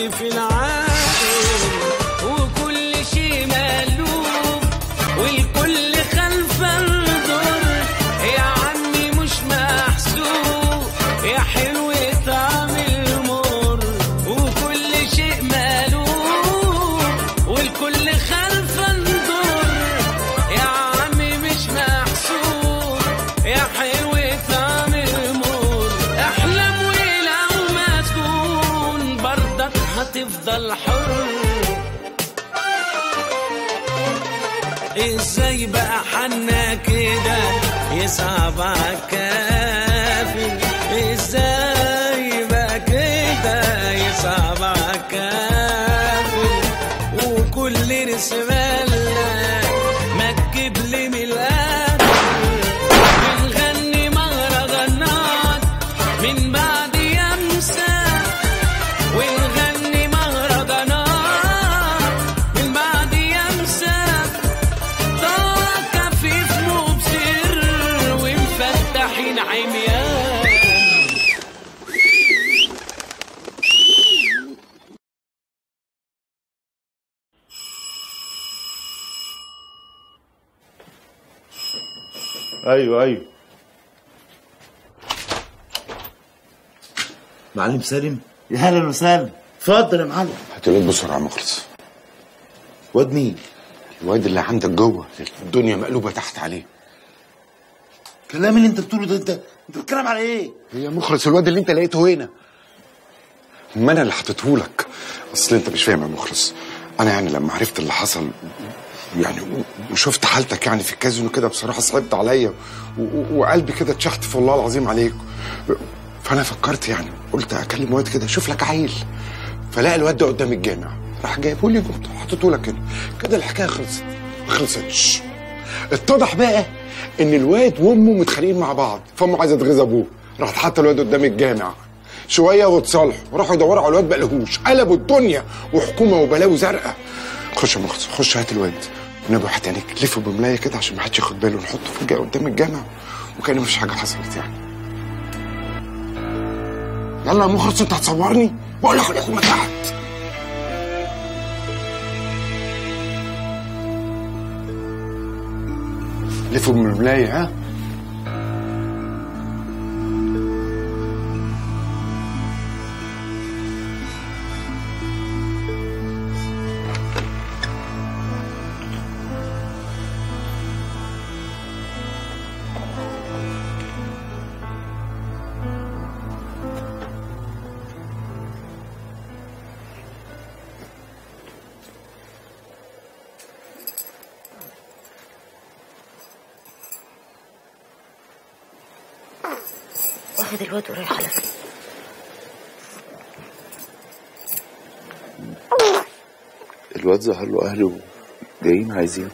في العالم وكل شيء مقلوب والكل خلف الدور يا عمي مش محسوب يا حلو طعم المر وكل شيء مقلوب والكل خلف الدور يا عمي مش محسوب يا حلو طعم المر احلم ولو ما تكون برضك هتفضل حر ازاي بقى حنا كده يصعب عالكافر ازاي بقى كده يصعب عالكافر وكل رسمالنا ما تجيب لي من الاخر بنغني مهرجانات من بعد يمسى ونغني مهرجانات من بعد يمسى طاقة خفيف مبصر ومفتحين عميان ايوه ايوه معلم سالم يا هلا وسهلا اتفضل يا معلم هتقول بسرعة مخلص واد مين؟ الواد اللي عندك جوه الدنيا مقلوبة تحت عليه الكلام اللي انت بتقوله ده انت انت بتتكلم على ايه؟ هي مخلص الواد اللي انت لقيته هنا ما انا اللي حطيتهولك اصل انت مش فاهم يا مخلص انا يعني لما عرفت اللي حصل يعني و- وشفت حالتك يعني في الكازينو كده بصراحه صعبت عليا و- و- وقلبي كده اتشحت والله العظيم عليك فانا فكرت يعني قلت اكلم واد كده اشوف لك عيل فلاقي الواد ده قدام الجامع راح جايبه لي قمت حطيته لك هنا كده الحكايه خلصت ما خلصتش اتضح بقى ان الواد وامه متخانقين مع بعض فامه عايزه تغيظ ابوه راحت حاطه الواد قدام الجامع شويه واتصالحوا راحوا يدوروا على الواد ما لقوهوش قلبوا الدنيا وحكومه وبلاوي زرقاء خش يا مخلص خش هات الواد ونبي واحد عينيك لفه بملايه كده عشان ما حدش ياخد باله نحطه في الجا قدام الجامع وكان مفيش حاجه حصلت يعني يلا يا مخلص انت هتصورني بقول لك الحكومه تحت لفه بملايه ها واخد الواد ورايح على فين الواد ظهر له اهله جايين عايزينه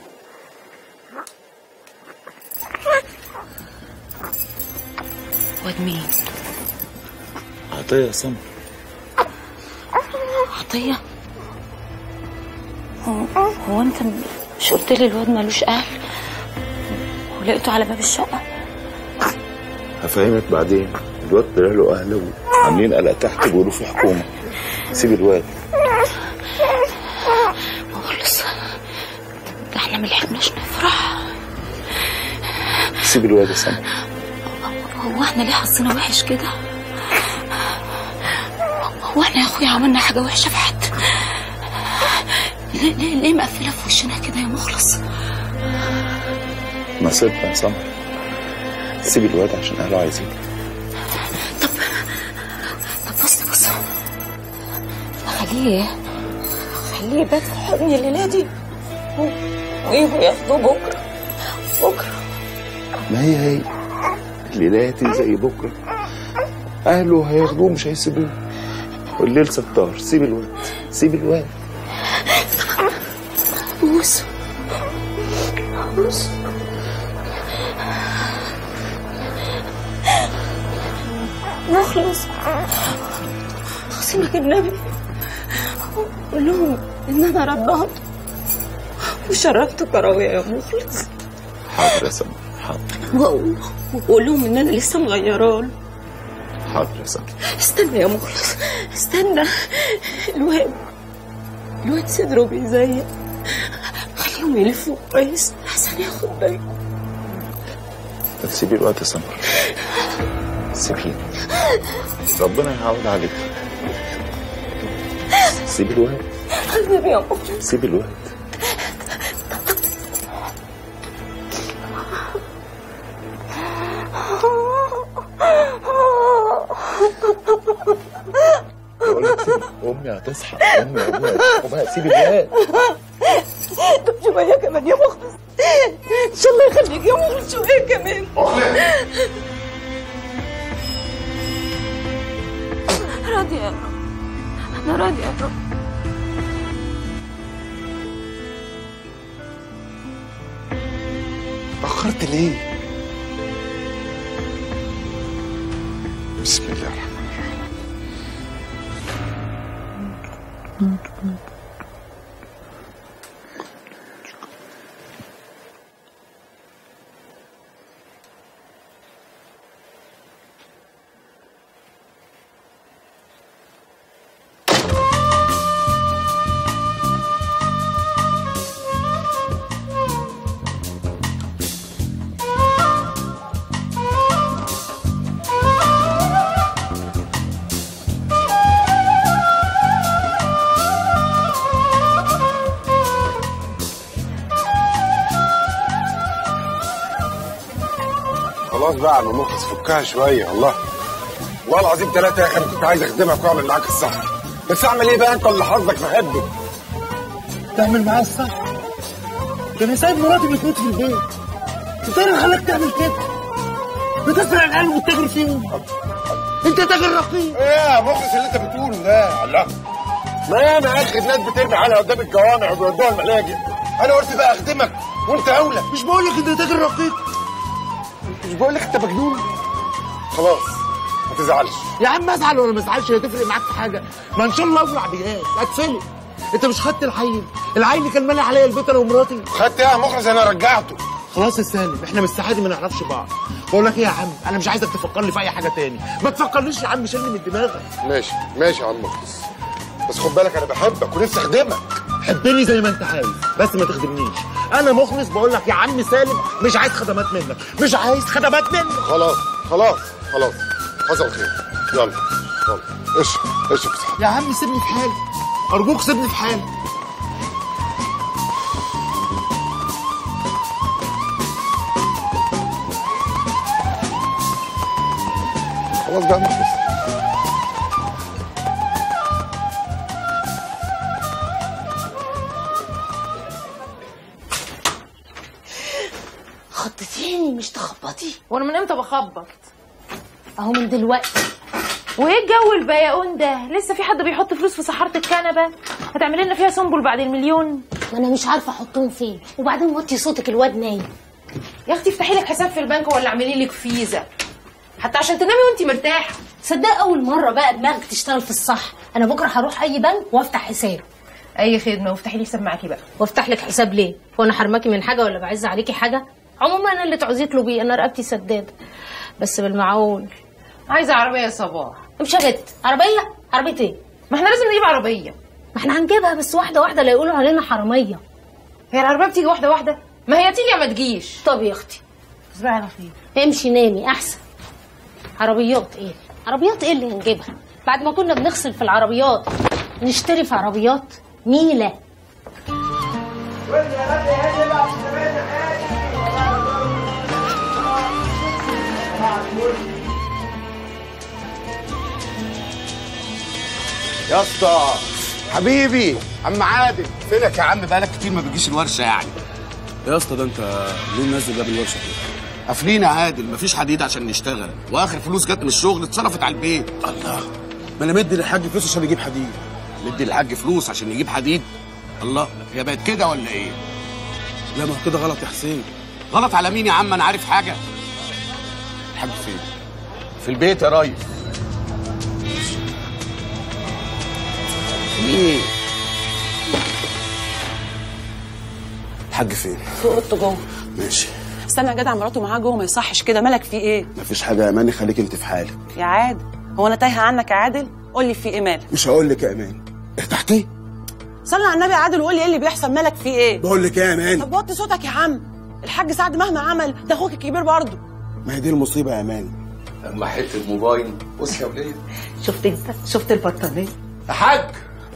واد مين عطيه يا سمر عطية هو, هو انت مش قلت لي الواد ملوش اهل ولقيته على باب الشقة هفهمك بعدين الواد طلع له اهله عاملين قلق تحت بيقولوا في حكومه سيب الواد مخلص ده احنا ملحقناش نفرح سيب الواد يا سمر هو احنا ليه حظنا وحش كده هو احنا يا اخويا عملنا حاجة وحشة في حد ليه ليه ليه مقفلة في وشنا كده يا مخلص نصيبنا يا سمر سيب الواد عشان اهله عايزينه طب بص بص خليه خليه يبات في حضني الليلة دي و- ويجوا ياخدوه بكرة بكرة ما هي هي ليلاتي زي بكره اهله هياخدوه مش هيسيبوه والليل ستار سيب الواد سيب الواد بوس بوس مخلص خصمك النبي قول لهم ان انا رضعت وشربت كراوية يا مخلص حاضر يا سمر حاضر وقول لهم ان انا لسه مغيران حاضر يا سمر استنى يا مخلص استنى الواد الواد صدره بيزيق خليهم يلفوا كويس احسن ياخد باله ما تسيبي الوقت يا سمر سيبيه ربنا يعوض عليك سيبي الوقت حبيبي يا مخلص سيبي الوقت بقول لك سيبي امي هتصحى امي وابويا هيصحوا بقى سيبي الوقت طب شوية كمان يا مخلص ان شاء الله يخليك يا مخلص شوية كمان راضية يا رب انا راضية يا رب تأخرت ليه؟ بسم الله الرحمن الرحيم خلاص بقى يا عم مخلص فكها شويه الله والله العظيم ثلاثة يا اخي انا كنت عايز اخدمك واعمل معاك الصح بس اعمل ايه بقى انت اللي حظك محبك تعمل معاه الصح ده انا سايب مراتي بتموت في البيت انت ايه اللي خلاك تعمل كده بتسرق العيال وبتجري فيهم انت تاجر رقيق ايه يا مخلص اللي انت بتقوله ده الله ما انا اخد ناس بترمي حالها قدام الجوامع وبيودوها الملاجئ انا قلت بقى اخدمك وانت اولى مش بقول لك انت تاجر رقيق مش بقول لك انت مجنون خلاص ما تزعلش يا عم ازعل ولا ما ازعلش هي تفرق معاك في حاجه ما ان شاء الله اولع بجهاز هتفلق انت مش خدت الحين العين كان مالي عليا البيت انا ومراتي خدت ايه يا مخلص انا رجعته خلاص يا سالم احنا من الساعه دي ما نعرفش بعض بقول لك ايه يا عم انا مش عايزك تفكرني في اي حاجه تاني ما تفكرنيش يا عم شيلني من دماغك ماشي ماشي يا عم مخلص بس خد بالك انا بحبك ونفسي اخدمك حبني زي ما انت عايز بس ما تخدمنيش انا مخلص بقول لك يا عم سالم مش عايز خدمات منك مش عايز خدمات منك خلاص خلاص خلاص حصل خير يلا يلا اشرب اشرب يا عم سيبني في حالي ارجوك سيبني في حالي خلاص بقى مخلص خضتيني مش تخبطي وانا من امتى بخبط اهو من دلوقتي وايه الجو البياقون ده لسه في حد بيحط فلوس في صحاره الكنبه هتعمل لنا فيها سنبل بعد المليون ما انا مش عارفه احطهم فين وبعدين وطي صوتك الواد نايم يا اختي افتحي لك حساب في البنك ولا اعملي لك فيزا حتى عشان تنامي وانت مرتاحه صدق اول مره بقى دماغك تشتغل في الصح انا بكره هروح اي بنك وافتح حساب اي خدمه وافتحي لي حساب معاكي بقى وافتح لك حساب ليه وانا حرماكي من حاجه ولا بعز عليكي حاجه عموما انا اللي تعوزي اطلبيه انا رقبتي سداده بس بالمعقول عايزه عربيه يا صباح مش غت عربيه عربيه ايه ما احنا لازم نجيب عربيه ما احنا هنجيبها بس واحده واحده لا يقولوا علينا حراميه هي العربيه بتيجي واحده واحده ما هي تيجي يا ما تجيش طب يا اختي تصبحي على خير امشي نامي احسن عربيات ايه عربيات ايه اللي هنجيبها بعد ما كنا بنغسل في العربيات نشتري في عربيات نيله يا اسطى حبيبي عم عادل فينك يا عم بقالك كتير ما بتجيش الورشه يعني يا اسطى ده انت ليه منزل باب الورشه كده؟ قافلين يا عادل مفيش حديد عشان نشتغل واخر فلوس جت من الشغل اتصرفت على البيت الله ما انا مدي للحاج فلوس عشان يجيب حديد مدي الحاج فلوس عشان يجيب حديد الله هي بقت كده ولا ايه لا ما هو كده غلط يا حسين غلط على مين يا عم انا عارف حاجه الحاج فين في البيت يا ريس ايه الحاج فين؟ في اوضته جوه ماشي استنى يا جدع مراته معاه جوه ما يصحش كده مالك في ايه مفيش حاجه يا اماني خليك انت في حالك يا عاد هو انا تايهه عنك يا عادل قول لي في ايه مالك مش هقول لك يا امان ارتحتي صلي على النبي يا عادل وقول لي ايه اللي بيحصل مالك في ايه بقول لك ايه يا امان طب وطي صوتك يا عم الحاج سعد مهما عمل ده اخوك الكبير برضه ما هي دي المصيبه يا امان اما حته موبايل بص يا وليه شفت انت شفت البطانيه يا حاج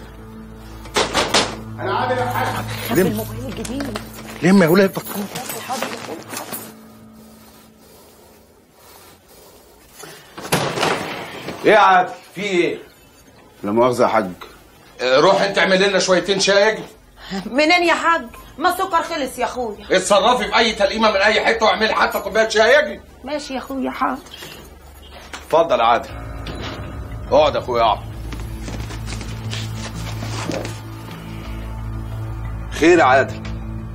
خد الموبايل الجديد لم يا ولاد بطل ايه يا عادل في ايه لا مؤاخذه يا حاج آه، روح انت اعمل لنا شويتين شاي اجي منين يا حاج ما السكر خلص يا اخويا اتصرفي في اي تلقيمه من اي حته واعملي حتى كوبايه شاي اجي ماشي يا اخويا حاضر اتفضل يا عادل اقعد يا اخويا اقعد خير يا عادل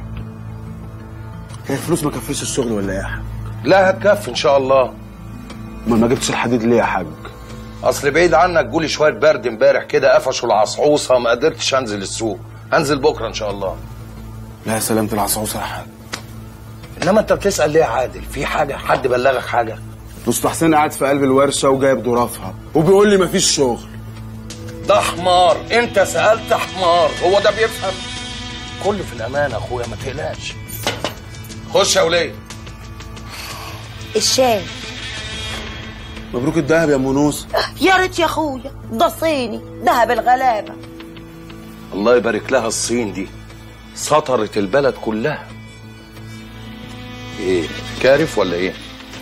هي الفلوس ما كفيش الشغل ولا ايه يا حاج لا هتكفي ان شاء الله ما ما جبتش الحديد ليه يا حاج اصل بعيد عنك جولي شويه برد امبارح كده قفشوا العصعوصه ما قدرتش انزل السوق هنزل بكره ان شاء الله لا سلامة العصعوصة يا حاج انما انت بتسال ليه يا عادل في حاجه حد بلغك حاجه مصطفى حسين قاعد في قلب الورشة وجايب ظرافها وبيقول لي مفيش شغل ده حمار انت سالت حمار هو ده بيفهم كله في الامان يا اخويا ما تقلقش خش يا وليه الشاي مبروك الدهب يا ام نوس يا ريت يا اخويا ده صيني دهب الغلابه الله يبارك لها الصين دي سطرت البلد كلها ايه كارف ولا ايه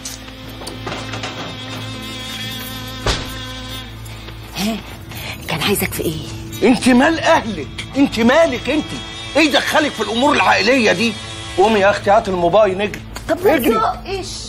كان عايزك في ايه انت مال اهلك انت مالك انت ايه دخلك في الامور العائليه دي قومي يا اختي هات الموبايل نجري طب اجري ايش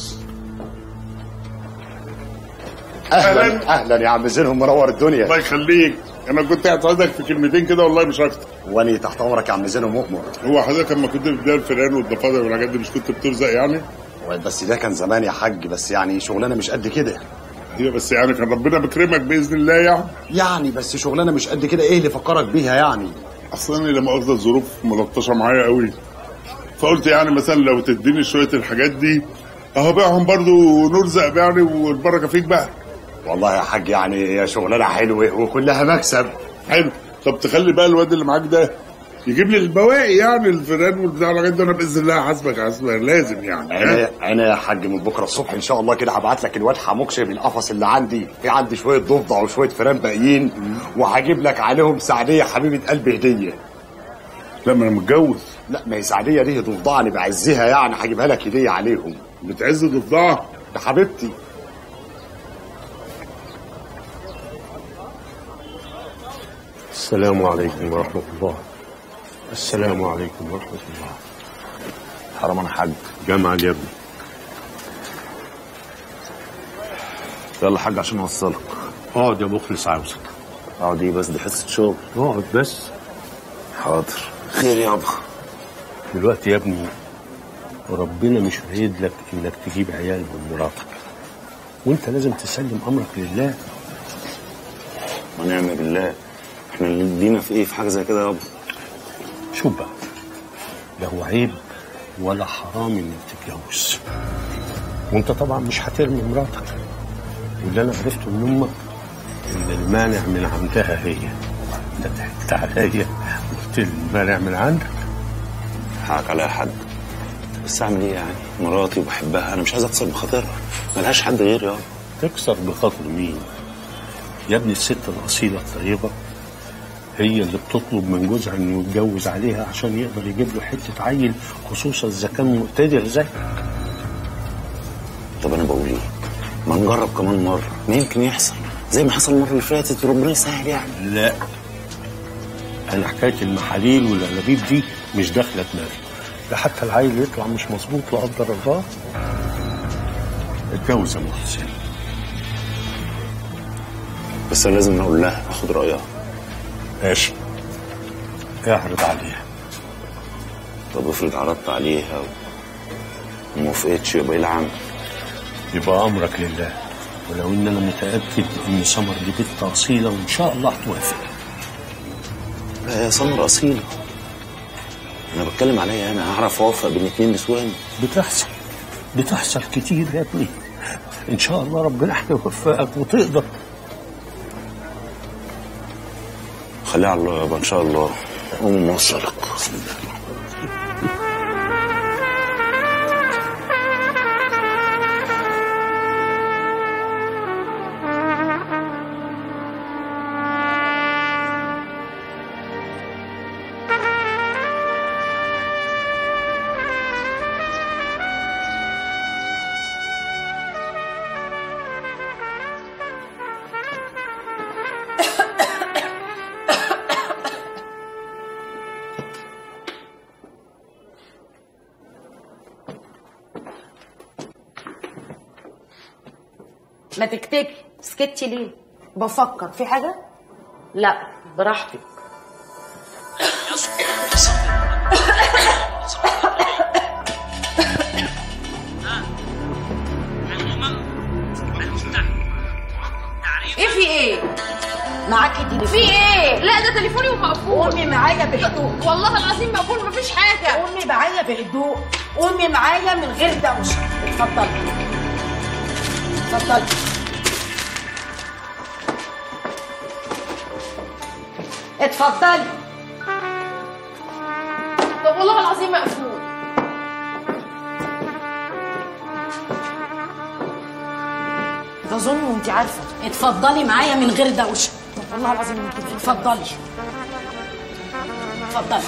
اهلا اهلا يا عم زينهم منور الدنيا الله يخليك انا كنت هتعوزك في كلمتين كده والله مش اكتر واني تحت امرك يا عم زينهم مؤمر هو حضرتك لما كنت بتبيع الفيران والضفادع والحاجات دي مش كنت بترزق يعني؟ بس ده كان زمان يا حاج بس يعني شغلانه مش قد كده هي بس يعني كان ربنا بيكرمك باذن الله يعني يعني بس شغلانه مش قد كده ايه اللي فكرك بيها يعني اصلا انا لما اخذ الظروف ملطشه معايا قوي فقلت يعني مثلا لو تديني شويه الحاجات دي اهو بيعهم برضو ونرزق يعني والبركه فيك بقى والله يا حاج يعني هي شغلانه حلوه وكلها مكسب حلو طب تخلي بقى الواد اللي معاك ده يجيب لي البواقي يعني الفيران والبتاع والحاجات دي انا باذن الله هحاسبك حاسبك لازم يعني انا انا يا حاج من بكره الصبح ان شاء الله كده هبعت لك الواد حموكش من القفص اللي عندي في عندي شويه ضفدع وشويه فيران باقيين وهجيب لك عليهم سعديه حبيبه قلبي هديه لا ما انا متجوز لا ما هي سعديه دي ضفدعه انا بعزها يعني هجيبها لك هديه عليهم بتعز ضفدعه ده حبيبتي السلام عليكم ورحمة الله السلام عليكم ورحمة الله حرام انا حاج جامعة يا ابني يلا حاج عشان اوصلك اقعد يا مخلص عاوزك اقعد ايه بس دي حصه شغل اقعد بس حاضر خير يابا دلوقتي يا ابني ربنا مش رايد لك انك تجيب عيال من مراتك وانت لازم تسلم امرك لله ونعم بالله احنا اللي لينا في ايه في حاجه زي كده يابا شوف بقى لا هو عيب ولا حرام انك تتجوز وانت طبعا مش هترمي مراتك واللي انا عرفته من امك ان المانع من عندها هي انت ضحكت عليا قلت لي المانع من عندك حقك عليا يا حاج بس اعمل ايه يعني مراتي وبحبها انا مش عايز اكسر بخاطرها ملهاش حد غيري يابا تكسر بخاطر مين يا ابني الست الاصيله الطيبه هي اللي بتطلب من جوزها انه يتجوز عليها عشان يقدر يجيب له حته عيل خصوصا اذا كان مقتدر زيك طب انا بقول ايه ما نجرب كمان مره ما يمكن يحصل زي ما حصل المره اللي فاتت وربنا يسهل يعني لا انا حكايه المحاليل والانابيب دي مش داخله دماغي ده حتى العيل يطلع مش مظبوط لا قدر الله اتجوز يا ام حسين بس انا لازم اقول لها اخد رايها ماشي اعرض عليها طب افرض عرضت عليها وما وافقتش يبقى ايه العمل يبقى امرك لله ولو ان انا متاكد ان سمر دي بنت اصيله وان شاء الله هتوافق لا يا سمر اصيله انا بتكلم عليا انا هعرف اوفق بين اتنين نسوان بتحصل بتحصل كتير يا ابني ان شاء الله ربنا هيوفقك وتقدر خليها على الله يابا ان شاء الله قوم نوصلك ما تكتبي سكتي ليه بفكر في حاجه لا براحتك ايه في ايه معاكي تليفون في ايه؟ لا ده تليفوني ومقفول قومي معايا بهدوء والله العظيم مقفول مفيش حاجة قومي معايا بهدوء قومي معايا من غير دوشه اتفضلي اتفضلي اتفضلي طب والله العظيم مقفول ده ظلم وانت عارفه اتفضلي معايا من غير دوشه والله العظيم انت اتفضلي اتفضلي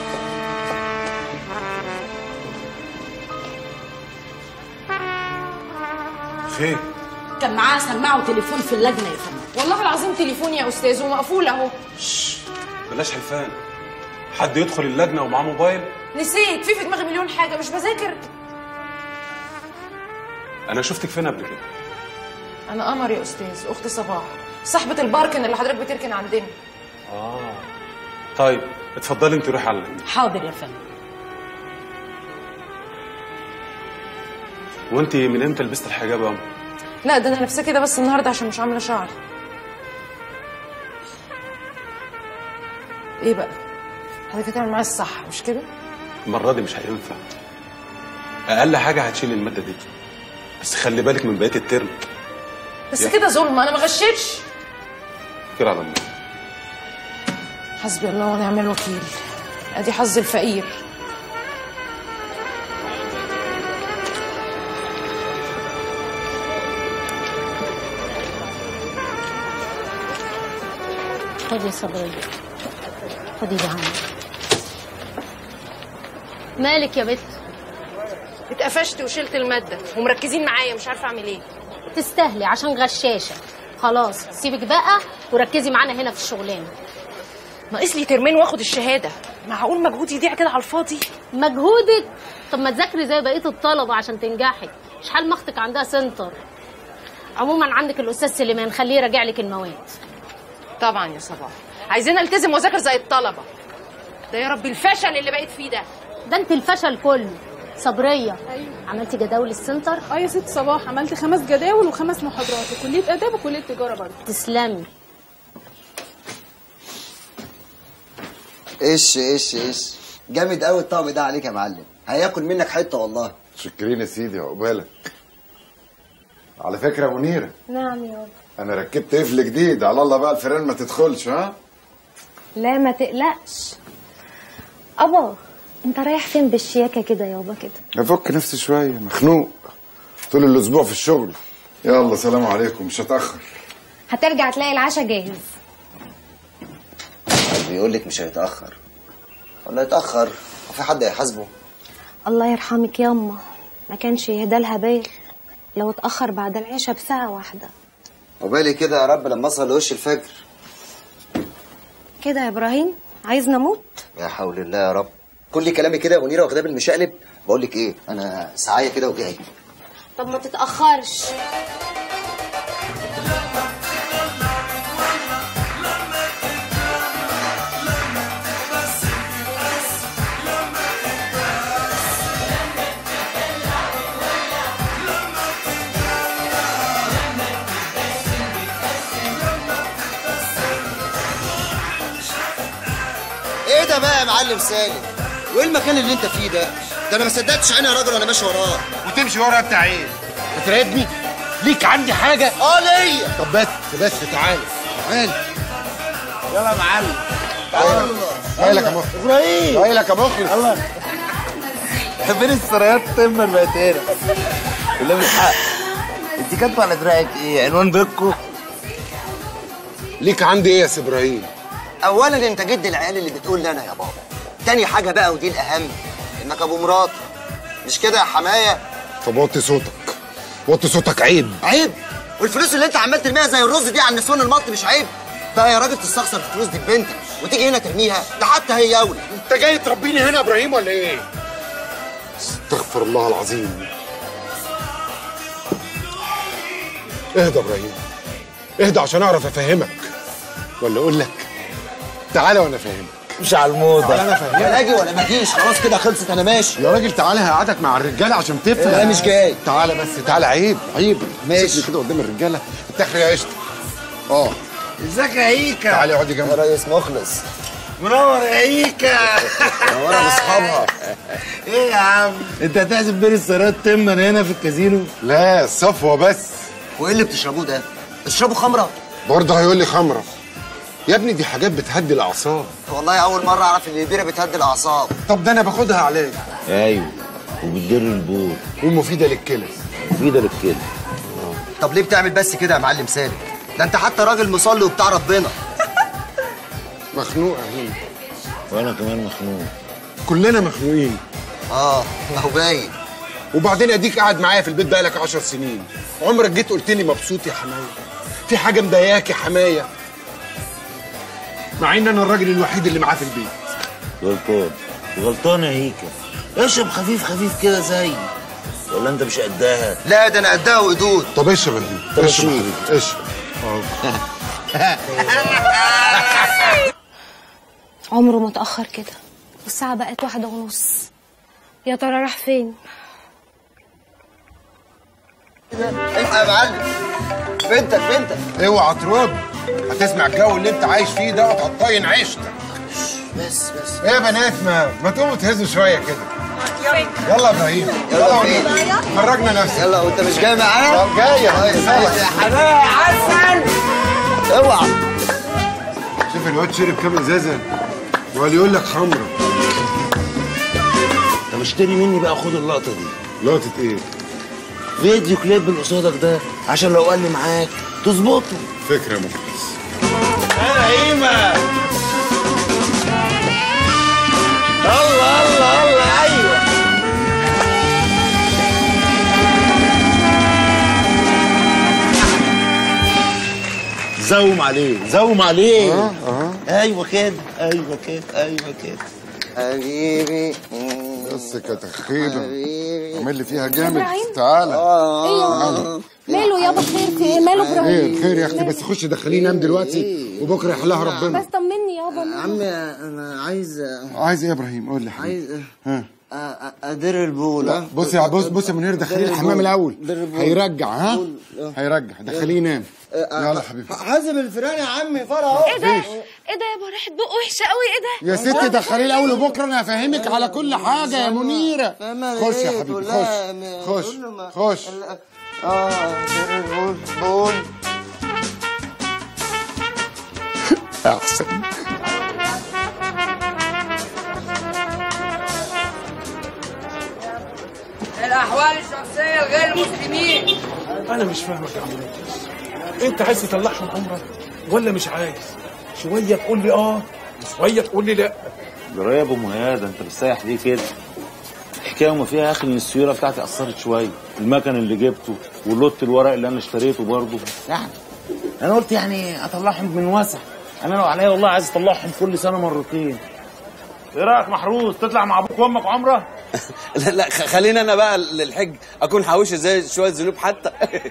خير كان معاها سماعه وتليفون في اللجنه يا فندم والله العظيم تليفوني يا استاذ ومقفول اهو بلاش حلفان حد يدخل اللجنه ومعاه موبايل نسيت في في دماغي مليون حاجة مش بذاكر انا شفتك فين قبل كده أنا قمر يا أستاذ أخت صباح صاحبة الباركن اللي حضرتك بتركن عندنا اه طيب اتفضلي انت روحي على اللجنه حاضر يا فندم وانت من امتى لبست الحجاب يا قمر لا ده أنا لابسة كده بس النهاردة عشان مش عاملة شعري إيه بقى؟ حضرتك هتعمل معايا الصح مش كده؟ المره دي مش هينفع اقل حاجه هتشيل الماده دي بس خلي بالك من بقيه الترم بس يا. كده ظلم أنا ما غشيتش كده على الله حسبي الله ونعم الوكيل ادي حظ الفقير خدي يا صبرية خدي ده عندك مالك يا بت اتقفشت وشلت المادة ومركزين معايا مش عارفة أعمل إيه تستاهلي عشان غشاشة خلاص سيبك بقى وركزي معانا هنا في الشغلانة ناقص لي ترمين واخد الشهادة معقول مجهودي يضيع كده على الفاضي مجهودك طب ما تذاكري زي بقية الطلبة عشان تنجحي شحال ما اختك عندها سنتر عموما عندك الأستاذ سليمان خليه يراجع لك المواد طبعا يا صباح عايزين التزم واذاكر زي الطلبة ده يا رب الفشل اللي بقيت فيه ده ده انت الفشل كله صبرية عملتي جداول السنتر اه يا ست صباح عملت خمس جداول وخمس محاضرات وكلية آداب وكلية تجارة برضه تسلمي ايش ايش ايش جامد قوي الطقم ده عليك يا معلم هياكل منك حته والله شكرين يا سيدي عقبالك على فكره يا منيره نعم يابا انا ركبت قفل جديد على الله بقى الفيران ما تدخلش ها لا ما تقلقش أبا أنت رايح فين بالشياكة كده يابا كده افك نفسي شويه مخنوق طول الاسبوع في الشغل يلا سلام عليكم مش هتاخر هترجع تلاقي العشاء جاهز بيقول لك مش هيتاخر ولا يتاخر وفي حد هيحاسبه الله يرحمك ياما ما كانش يهدى لها بال لو اتأخر بعد العشاء بساعة واحدة وبالي كده يا رب لما اصل لوش الفجر كده يا إبراهيم عايز نموت يا حول الله يا رب كل كلامي كده يا منيره واخداه بالمشقلب بقول لك ايه انا سعايه كده وجاي طب ما تتأخرش ايه ده بقى يا معلم سالم وايه المكان اللي انت فيه ده ده انا ما صدقتش عيني يا راجل وانا ماشي وراه وتمشي ورا بتاع ايه؟ بتراقبني؟ ليك عندي حاجة؟ اه ليا طب بس بس تعالى تعالى يلا يا معلم جاي لك يا مخلص ابراهيم جاي لك يا مخلص الله فين السرايات تم البقتيرة بالله بالحق انت كاتبه على دراعك ايه عنوان بيتكو ليك عندي ايه يا سي ابراهيم اولا انت جد العيال اللي بتقول لي انا يا بابا تاني حاجه بقى ودي الاهم انك ابو مراد مش كده يا حمايه طب وطي صوتك وطي صوتك عيب عيب والفلوس اللي انت عمال ترميها زي الرز دي على النسوان المط مش عيب بقى يا راجل تستخسر في الفلوس دي ببنتك وتيجي هنا ترميها ده حتى هي اولى انت جاي تربيني هنا يا ابراهيم ولا ايه استغفر الله العظيم اهدى يا ابراهيم اهدى عشان اعرف افهمك ولا اقول لك تعالى وانا افهمك مش على الموضه تعالى انا افهمك لا اجي ولا ما اجيش خلاص كده خلصت انا ماشي يا راجل تعالى هقعدك مع الرجاله عشان تفهم لا مش جاي تعالى بس تعالى عيب عيب ماشي. سيبني كده قدام الرجاله التخري يا قشطه اه ازيك يا هيكا تعالى اقعدي جنبي يا ريس مخلص منور يا هيكا منورة باصحابها ايه يا عم انت هتحسب بين السرايات تم انا هنا في الكازينو لا صفوه بس وايه اللي بتشربوه ده بتشربوا خمره برضه هيقول لي خمره يا ابني دي حاجات بتهدي الاعصاب والله اول مره اعرف ان البيره بتهدي الاعصاب طب ده انا باخدها علاج ايوه وبتدر البول ومفيده للكلى مفيده للكلى طب ليه بتعمل بس كده يا معلم سالم ده انت حتى راجل مصلي وبتاع ربنا مخنوقه هنا وانا كمان مخنوق كلنا مخنوقين اه ما هو باين وبعدين اديك قاعد معايا في البيت بقالك عشر سنين عمرك جيت قلت لي مبسوط يا حمايه في حاجه مضايقاك يا حمايه مع ان انا الراجل الوحيد اللي معاه في البيت غلطان غلطان يا هيكا اشرب خفيف خفيف كده زي ولا انت مش قدها لا ده انا قدها وقدود طب اشرب يا حبيبي طب اشرب يا أشوف. حبيبي اشرب عمره ما اتأخر كده والساعة بقت واحدة ونص يا ترى راح فين الحق يا معلم بنتك بنتك اوعى ترد هتسمع الجو اللي انت عايش فيه ده هتطين عيشتك بس بس ايه يا بنات ما ما تقوموا تهزوا شويه كده يلا يا ابراهيم يلا فين خرجنا نفسك يلا وانت مش جاي معانا طب جاي طيب ماشي يا حبايبي حسن اوعى شوف الواد شرب كام ازازه وقال يقول لك خمره طب اشتري مني بقى خد اللقطه دي لقطه ايه فيديو كليب اللي قصادك ده عشان لو قال لي معاك تظبطه فكره مخلص انا هيما الله الله الله ايوه زوم عليه زوم عليه اه اه ايوه كده ايوه كده ايوه كده حبيبي بس كتخيبه حبيبي عامل لي فيها جامد إبراهيم؟ تعالى ايه يا ماله يابا خير في ايه ماله ايه ابراهيم خير يا اختي بس خش دخليه ينام دلوقتي وبكره يحلها ربنا بس طمني يابا ماله؟ عمي انا عايز عايز ايه يا ابراهيم قول لي حبيبي عايز ها أ- أ- ادير البول ها؟ بص يا بص بص يا منير دخليه الحمام الاول ضرب- هيرجع ها قول. آه. هيرجع دخليه ينام يلا حبيبي حازم الفيران يا عمي فرع اهو ايه ده ايه ده يابا ريحه بقه وحشه قوي ايه ده يا ستي دخليه الاول وبكره انا هفهمك على كل حاجه يا منيره فاهمة خش يا إيه؟ حبيبي تقول خش لها م- خش تقول له ما- خش ال- اه ادير البول بول احسن الأحوال الشخصية لغير المسلمين انا مش فاهمك يا عم لطفي انت عايز تطلعهم عمرك ولا مش عايز شويه تقول لي اه وشويه تقول لي لا جرايه يا ابو مهاد انت بتسيح ليه كده الحكايه وما فيها يا اخي ان السيوله بتاعتي اثرت شويه المكن اللي جبته واللوت الورق اللي انا اشتريته برضه يعني انا قلت يعني اطلعهم من وسع انا لو عليا والله عايز اطلعهم كل سنه مرتين ايه رايك محروس تطلع مع ابوك وامك عمره لا لا خ- خلينا انا بقى للحج اكون حوش زي شويه ذنوب حتى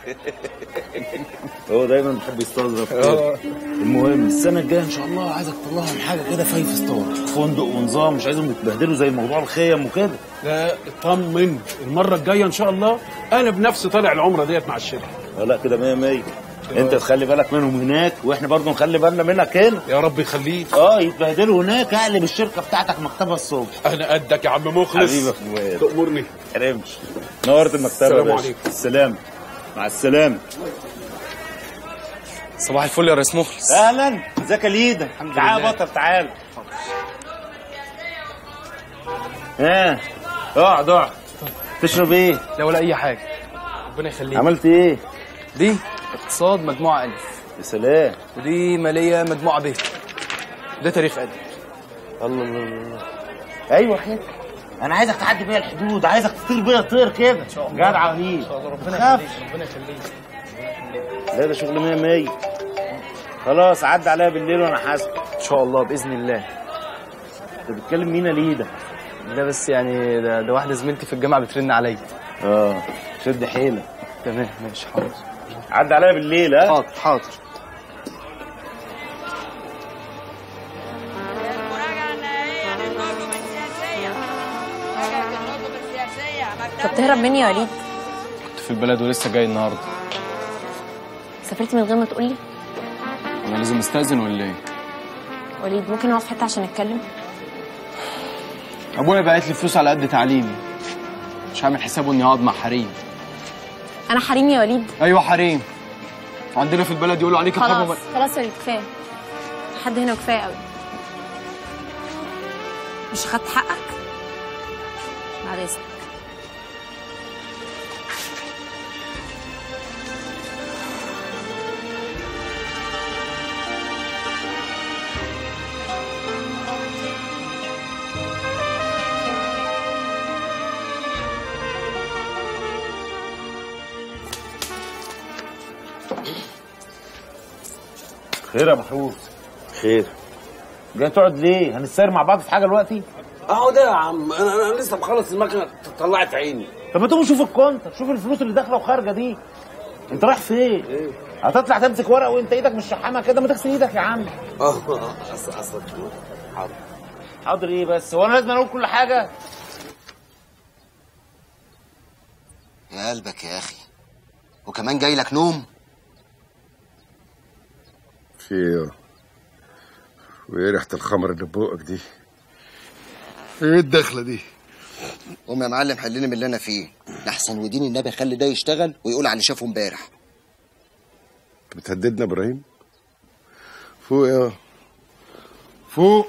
هو دايما بيحب يستظرف كده. المهم السنه الجايه ان شاء الله عايزك تطلعهم حاجه كده فايف ستار فندق ونظام مش عايزهم يتبهدلوا زي موضوع الخيم وكده لا اطمن المره الجايه ان شاء الله انا بنفسي طالع العمره ديت مع الشركه لا لا كده 100 100 انت تخلي بالك منهم هناك واحنا برضو نخلي بالنا منك هنا يا رب يخليك اه يتبهدلوا هناك اقلب الشركه بتاعتك مكتبها الصبح انا قدك يا عم مخلص حبيبي يا فؤاد تأمرني حرمش نورت المكتبه السلام يا باشا. عليكم. السلام مع السلامه صباح الفل يا ريس مخلص اهلا ازيك يا ليدا تعال يا بطل تعال ها اقعد اقعد تشرب ايه؟ لا ولا اي حاجه ربنا يخليك عملت ايه؟ دي اقتصاد مجموعه الف يا سلام ودي ماليه مجموعه ب ده تاريخ ادب الله الله الله ايوه كده انا عايزك تعدي بيا الحدود عايزك تطير بيا طير كده جدع وليد ان شاء الله ربنا خاف. يخليك ربنا يخليك لا ده شغل 100 100 خلاص عدى عليا بالليل وانا حاسب ان شاء الله باذن الله انت بتتكلم مين ليه ده؟ لا بس يعني ده, ده واحده زميلتي في الجامعه بترن عليا اه شد حيلك تمام ماشي حاضر عدى عليا بالليل ها؟ حاضر حاضر طب تهرب مني يا وليد كنت في البلد ولسه جاي النهارده سافرت من غير ما تقولي انا لازم استاذن ولا ايه وليد ممكن نقف حته عشان نتكلم ابويا بعت لي فلوس على قد تعليمي مش عامل حسابه اني هقعد مع حريم انا حريم يا وليد ايوه حريم وعندنا في البلد يقولوا عليك خلاص الحب خلاص يا وليد كفايه لحد هنا كفايه قوي مش خدت حقك بعد اذنك خير يا محروس خير جاي تقعد ليه؟ هنسير مع بعض في حاجه دلوقتي؟ اهو ده يا عم انا انا لسه مخلص المكنه طلعت عيني طب ما تقوم شوف الكونت شوف الفلوس اللي داخله وخارجه دي انت رايح فين؟ ايه هتطلع تمسك ورقه وانت ايدك مش شحامه كده ما تغسل ايدك يا عم اه اصل اصل حاضر حاضر ايه بس هو انا لازم اقول كل حاجه؟ يا قلبك يا اخي وكمان جاي لك نوم في ايه وايه ريحه الخمر اللي ببقك دي ايه الدخله دي قوم يا معلم حلني من اللي انا فيه لحسن ودين النبي خلي ده يشتغل ويقول على اللي شافه امبارح انت بتهددنا يا ابراهيم فوق يا فوق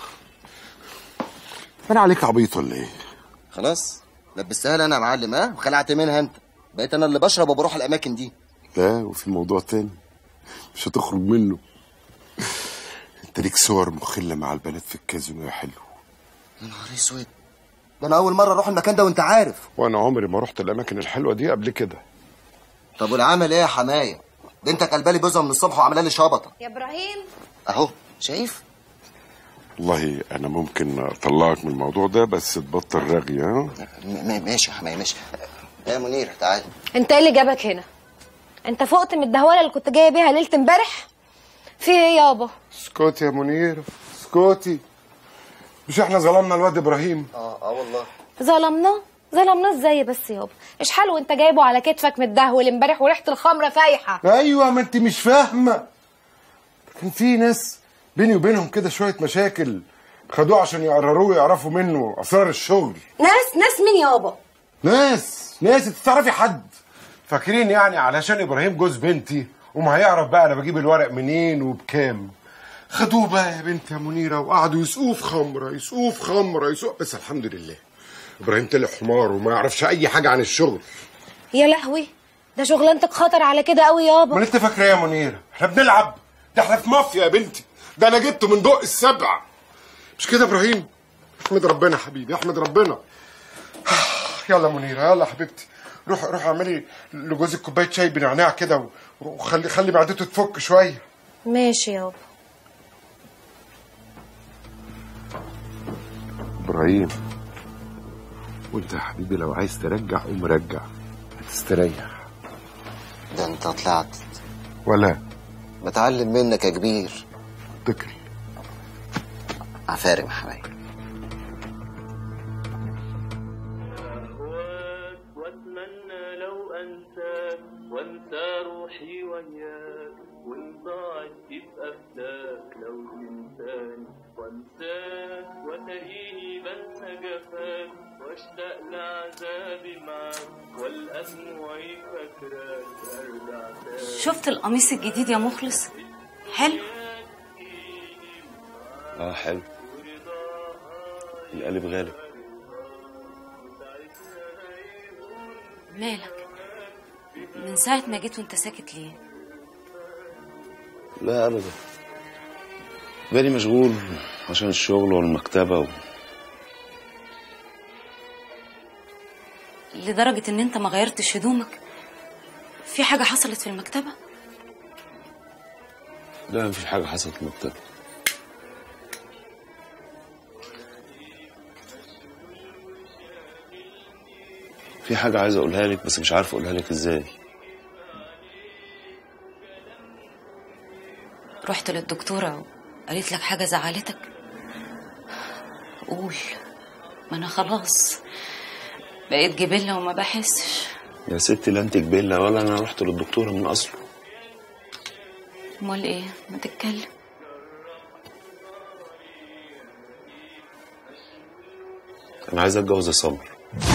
انا عليك عبيط ولا ايه خلاص لبستها لي انا يا معلم ها وخلعت منها انت بقيت انا اللي بشرب وبروح الاماكن دي لا وفي موضوع تاني مش هتخرج منه انت ليك صور مخلة مع البنات في الكازينو يا حلو يا نهار اسود ده انا اول مره اروح المكان ده وانت عارف وانا عمري ما رحت الاماكن الحلوه دي قبل كده طب والعمل ايه يا حمايه بنتك قلبالي بوزها من الصبح وعامله لي شبطه يا ابراهيم اهو شايف والله انا ممكن اطلعك من الموضوع ده بس تبطل رغي ها م- م- ماشي يا حمايه ماشي يا منير تعال انت ايه اللي جابك هنا انت فقت من الدهوله اللي كنت جايه بيها ليله امبارح في ايه يابا اسكتي يا منير اسكتي مش احنا ظلمنا الواد ابراهيم اه اه والله ظلمناه ظلمناه ازاي بس يابا ايش حال وانت جايبه على كتفك متدهول امبارح وريحه الخمره فايحه ايوه ما انت مش فاهمه كان في ناس بيني وبينهم كده شويه مشاكل خدوه عشان يقرروه ويعرفوا منه اسرار الشغل ناس ناس مين يابا ناس ناس انت تعرفي حد فاكرين يعني علشان ابراهيم جوز بنتي وما هيعرف بقى انا بجيب الورق منين وبكام خدوه بقى يا بنت يا منيره وقعدوا يسقوه في خمره يسقوه في خمره يسقوه بس الحمد لله ابراهيم طلع حمار وما يعرفش اي حاجه عن الشغل يا لهوي ده شغلانتك خطر على كده قوي يابا ما انت فاكره إيه يا منيره احنا بنلعب ده احنا في مافيا يا بنتي ده انا جبته من ضوء السبع مش كده يا ابراهيم احمد ربنا حبيبي احمد ربنا يلا منيره يلا حبيبتي روح روح اعملي لجوزك كوبايه شاي بنعناع كده و- وخلي خلي معدته تفك شويه ماشي يابا ابراهيم وانت يا حبيبي لو عايز ترجع قوم رجع هتستريح ده انت طلعت ولا بتعلم منك يا كبير تكري عفارم يا حبايبي واتمنى لو انساك وانسى روحي وياك وان ضاعت تبقى فداك لو تنساني وانساك وتريني بنسى جفاك واشتاق لعذابي معاك والقى دموعي فاكراك ارجع تاني شفت القميص الجديد يا مخلص حلو اه حلو القلب غالب مالك من ساعة ما جيت وانت ساكت ليه لا ابدا بالي مشغول عشان الشغل والمكتبه و... لدرجة ان انت ما غيرتش هدومك في حاجة حصلت في المكتبة لا مفيش حاجه حصلت في المكتبه في حاجه عايز اقولها لك بس مش عارف اقولها لك ازاي رحت للدكتورة وقالت لك حاجة زعلتك قول ما انا خلاص بقيت جبلة وما بحسش يا ستي لا انت جبله ولا انا رحت للدكتوره من اصله امال ايه ما تتكلم انا عايز اتجوز يا سمر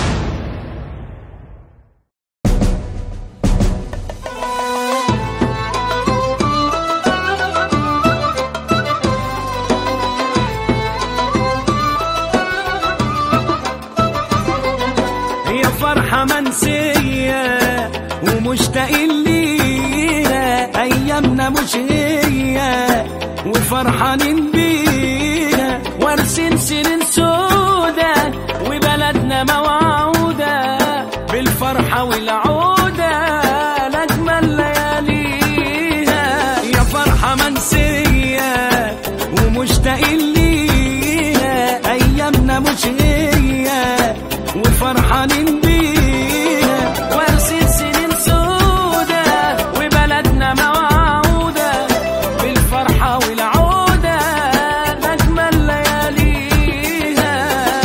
هي فرحة منسية ومشتاقين ليها أيامنا مش هي وفرحانين بيها وارسين سنين سودا وبلدنا موعودة بالفرحة والعودة لأجمل لياليها يا فرحة منسية ومشتاقين ليها أيامنا مش هي وفرحانين بيها وارسين سنين سودا وبلدنا موعودة بالفرحة والعودة أجمل لياليها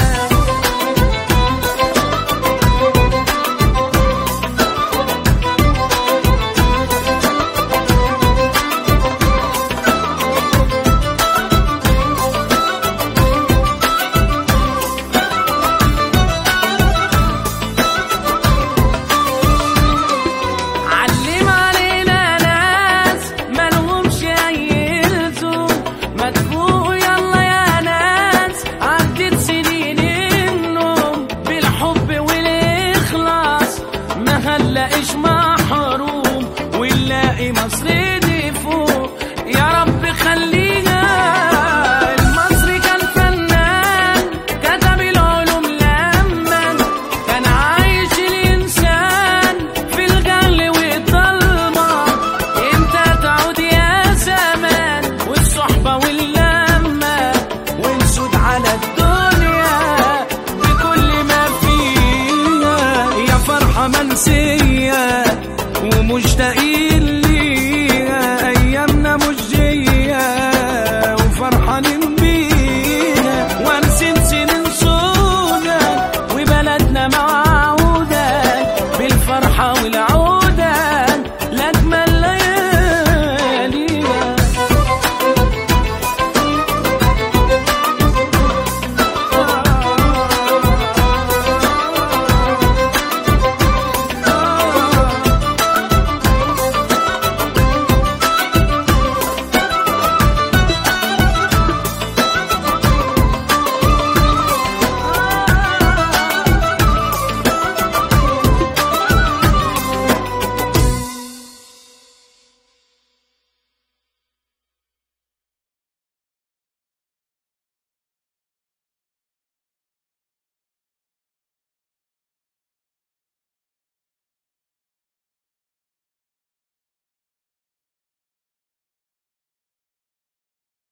علم علينا ناس مالهمش اي لزوم ما تفوقوا يلا يا ناس عدت سنين النوم بالحب والاخلاص ما هنلاقيش محروم ونلاقي مصر دي فوق يا رب خلينا المصري كان فنان كتب العلوم لما كان عايش الإنسان في الجهل والظلمة امتى تعود يا زمان والصحبة واللمة ونسود على الدنيا